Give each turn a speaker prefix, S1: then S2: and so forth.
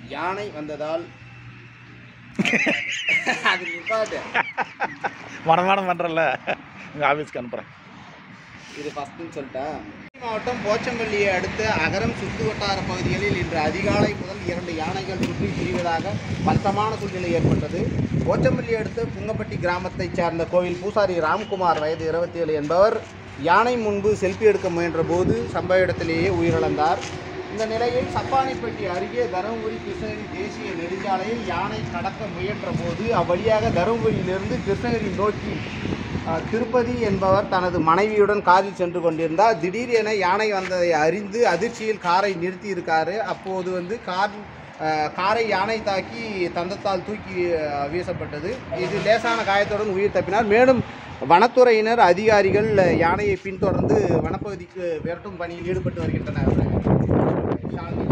S1: யானை வந்ததால் அது நிப்பாட்டு
S2: மனமானம் பண்ணுறல எங்கள் ஆஃபீஸ்க்கு அனுப்புகிறேன்
S1: இது ஃபஸ்ட்டுன்னு சொல்லிட்டேன் மாவட்டம் போச்சம்பள்ளியை அடுத்த அகரம் சுற்று வட்டார பகுதிகளில் இன்று அதிகாலை முதல் இரண்டு யானைகள் சுற்றி திரிவதாக பதட்டமான சூழ்நிலை ஏற்பட்டது போச்சம்பள்ளி அடுத்த புங்கப்பட்டி கிராமத்தைச் சார்ந்த கோவில் பூசாரி ராம்குமார் வயது இருபத்தி ஏழு என்பவர் யானை முன்பு செல்ஃபி எடுக்க முயன்ற போது சம்பவ இடத்திலேயே உயிரிழந்தார் இந்த நிலையில் சப்பானிப்பட்டி அருகே தருமபுரி கிருஷ்ணகிரி தேசிய நெடுஞ்சாலையில் யானை கடக்க முயன்ற போது அவ்வழியாக தருமபுரியிலிருந்து கிருஷ்ணகிரி நோக்கி அஹ், திருப்பதி என்பவர் தனது மனைவியுடன் காரில் சென்று கொண்டிருந்தார் திடீரென யானை வந்ததை அறிந்து அதிர்ச்சியில் காரை நிறுத்தி இருக்காரு அப்போது வந்து கார் அஹ், காரை யானை தாக்கி தந்தத்தால் தூக்கி அஹ், வீசப்பட்டது இது லேசான காயத்துடன் உயிர் தப்பினார் மேலும் வனத்துறையினர் அதிகாரிகள் யானையை பின்தொடர்ந்து வனப்பகுதிக்கு விரட்டும் பணியில் ஈடுபட்டு வருகின்றனர் ஷாலினி